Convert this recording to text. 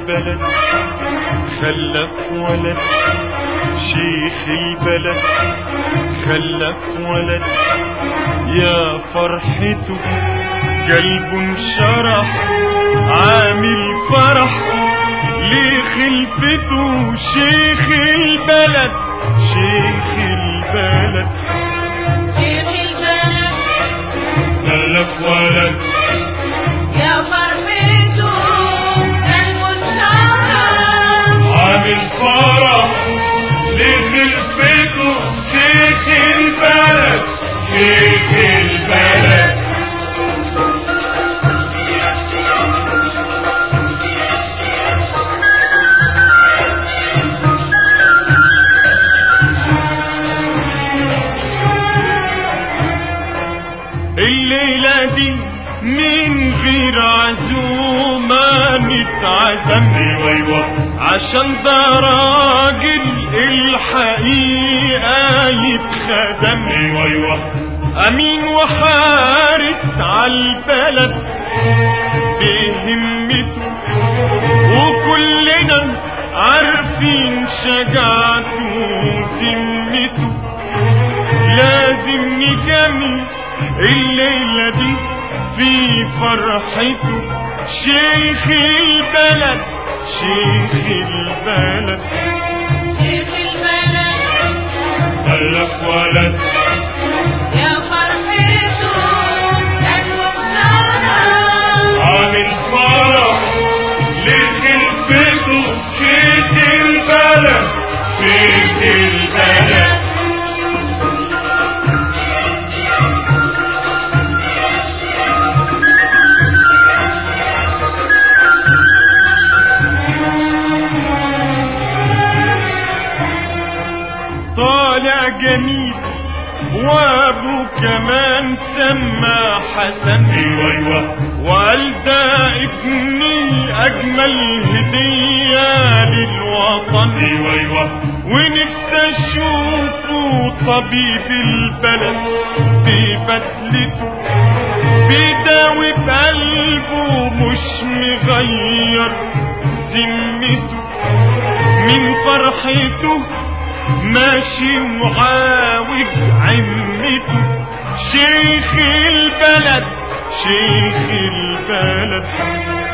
البلد خلف ولد شيخ البلد خلف ولد يا فرحته قلب انشرح عامل فرح لخلفته شيخ البلد شيخ البلد شيخ البلد خلف ولد يا فرحته المنشرة عامل فرح لخلفته شيخ البلد شيخ البلد الليلة دي من غير عزومة نتعزم ايوه ايوه عشان ده راجل الحقيقة يتخدم ايوه ايوه امين وحارس عالبلد بهمته وكلنا عارفين شجاعته وذمته لازم نجمل الليلة دي في فرحته شيخ البلد شيخ البلد شيخ البلد خلف ولد يا فرحته المنشرة عامل فرح لخلفته شيخ البلد شيخ البلد طالع جميل وابو كمان سمى حسن ايوه ايوه وقال ده ابني اجمل هديه للوطن ايوه ايوه ونفسي اشوفه طبيب البلد ببدلته بيداوي بقلبه مش مغير ذمته من فرحته ماشي وعاوج عمته شيخ البلد شيخ البلد